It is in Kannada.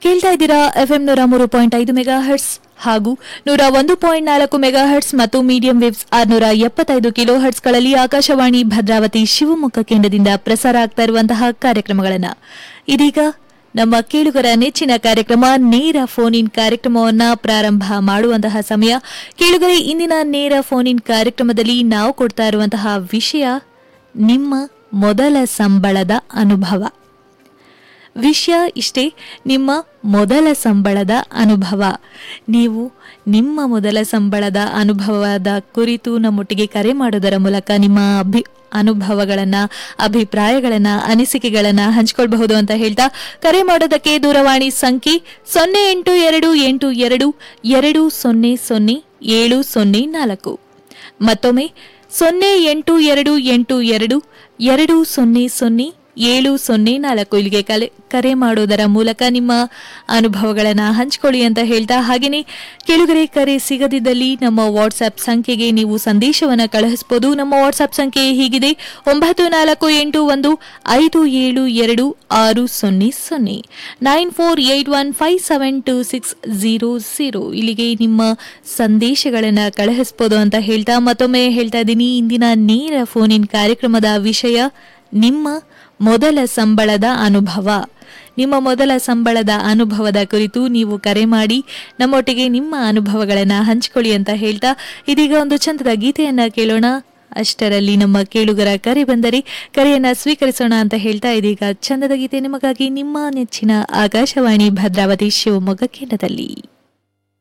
ಕೇಳ್ತಾ ಇದ್ದೀರಾ ಎಫ್ಎಂ ನೂರ ಮೂರು ಪಾಯಿಂಟ್ ಐದು ಮೆಗಾ ಹರ್ಟ್ಸ್ ಹಾಗೂ ನೂರ ಒಂದು ಪಾಯಿಂಟ್ ನಾಲ್ಕು ಮೆಗಾ ಹರ್ಟ್ಸ್ ಮತ್ತು ಮೀಡಿಯಂ ವೇವ್ಸ್ ಆರ್ನೂರ ಎಪ್ಪತ್ತೈದು ಕಿಲೋ ಹರ್ಟ್ಸ್ಗಳಲ್ಲಿ ಆಕಾಶವಾಣಿ ಭದ್ರಾವತಿ ಶಿವಮೊಗ್ಗ ಕೇಂದ್ರದಿಂದ ಪ್ರಸಾರ ಆಗ್ತಾ ಇರುವಂತಹ ಕಾರ್ಯಕ್ರಮಗಳನ್ನು ಇದೀಗ ನಮ್ಮ ಕೇಳುಗರ ನೆಚ್ಚಿನ ಕಾರ್ಯಕ್ರಮ ನೇರ ಫೋನ್ ಇನ್ ಕಾರ್ಯಕ್ರಮವನ್ನ ಪ್ರಾರಂಭ ಮಾಡುವಂತಹ ಸಮಯ ಕೇಳುಗರೆ ಇಂದಿನ ನೇರ ಫೋನ್ ಇನ್ ಕಾರ್ಯಕ್ರಮದಲ್ಲಿ ನಾವು ಕೊಡ್ತಾ ಇರುವಂತಹ ವಿಷಯ ನಿಮ್ಮ ಮೊದಲ ಸಂಬಳದ ಅನುಭವ ವಿಷಯ ಇಷ್ಟೇ ನಿಮ್ಮ ಮೊದಲ ಸಂಬಳದ ಅನುಭವ ನೀವು ನಿಮ್ಮ ಮೊದಲ ಸಂಬಳದ ಅನುಭವದ ಕುರಿತು ನಮ್ಮೊಟ್ಟಿಗೆ ಕರೆ ಮಾಡೋದರ ಮೂಲಕ ನಿಮ್ಮ ಅಭಿ ಅನುಭವಗಳನ್ನ ಅಭಿಪ್ರಾಯಗಳನ್ನ ಅನಿಸಿಕೆಗಳನ್ನ ಹಂಚಿಕೊಳ್ಬಹುದು ಅಂತ ಹೇಳ್ತಾ ಕರೆ ಮಾಡೋದಕ್ಕೆ ದೂರವಾಣಿ ಸಂಖ್ಯೆ ಸೊನ್ನೆ ಎಂಟು ಎರಡು ಎಂಟು ಎರಡು ಎರಡು ಸೊನ್ನೆ ಸೊನ್ನೆ ಏಳು ಸೊನ್ನೆ ನಾಲ್ಕು ಮತ್ತೊಮ್ಮೆ ಸೊನ್ನೆ ಎಂಟು ಎರಡು ಎಂಟು ಎರಡು ಎರಡು ಸೊನ್ನೆ ಸೊನ್ನೆ ಏಳು ಸೊನ್ನೆ ನಾಲ್ಕು ಇಲ್ಲಿಗೆ ಕಲೆ ಕರೆ ಮಾಡೋದರ ಮೂಲಕ ನಿಮ್ಮ ಅನುಭವಗಳನ್ನು ಹಂಚಿಕೊಳ್ಳಿ ಅಂತ ಹೇಳ್ತಾ ಹಾಗೆಯೇ ಕೆಳಗರೆ ಕರೆ ಸಿಗದಿದ್ದಲ್ಲಿ ನಮ್ಮ ವಾಟ್ಸ್ಆಪ್ ಸಂಖ್ಯೆಗೆ ನೀವು ಸಂದೇಶವನ್ನು ಕಳುಹಿಸಬಹುದು ನಮ್ಮ ವಾಟ್ಸ್ಆಪ್ ಸಂಖ್ಯೆ ಹೀಗಿದೆ ಒಂಬತ್ತು ನಾಲ್ಕು ಎಂಟು ಒಂದು ಐದು ಏಳು ಎರಡು ಆರು ಸೊನ್ನೆ ಸೊನ್ನೆ nine four eight one five seven two six zero zero ಇಲ್ಲಿಗೆ ನಿಮ್ಮ ಸಂದೇಶಗಳನ್ನು ಕಳುಹಿಸಬಹುದು ಅಂತ ಹೇಳ್ತಾ ಮತ್ತೊಮ್ಮೆ ಹೇಳ್ತಾ ಇದ್ದೀನಿ ಇಂದಿನ ನೇರ ಫೋನ್ ಇನ್ ಕಾರ್ಯಕ್ರಮದ ವಿಷಯ ನಿಮ್ಮ ಮೊದಲ ಸಂಬಳದ ಅನುಭವ ನಿಮ್ಮ ಮೊದಲ ಸಂಬಳದ ಅನುಭವದ ಕುರಿತು ನೀವು ಕರೆ ಮಾಡಿ ನಮ್ಮೊಟ್ಟಿಗೆ ನಿಮ್ಮ ಅನುಭವಗಳನ್ನು ಹಂಚಿಕೊಳ್ಳಿ ಅಂತ ಹೇಳ್ತಾ ಇದೀಗ ಒಂದು ಚಂದದ ಗೀತೆಯನ್ನ ಕೇಳೋಣ ಅಷ್ಟರಲ್ಲಿ ನಮ್ಮ ಕೇಳುಗರ ಕರೆ ಬಂದರೆ ಕರೆಯನ್ನ ಸ್ವೀಕರಿಸೋಣ ಅಂತ ಹೇಳ್ತಾ ಇದೀಗ ಚಂದದ ಗೀತೆ ನಿಮಗಾಗಿ ನಿಮ್ಮ ನೆಚ್ಚಿನ ಆಕಾಶವಾಣಿ ಭದ್ರಾವತಿ ಶಿವಮೊಗ್ಗ ಕೇಂದ್ರದಲ್ಲಿ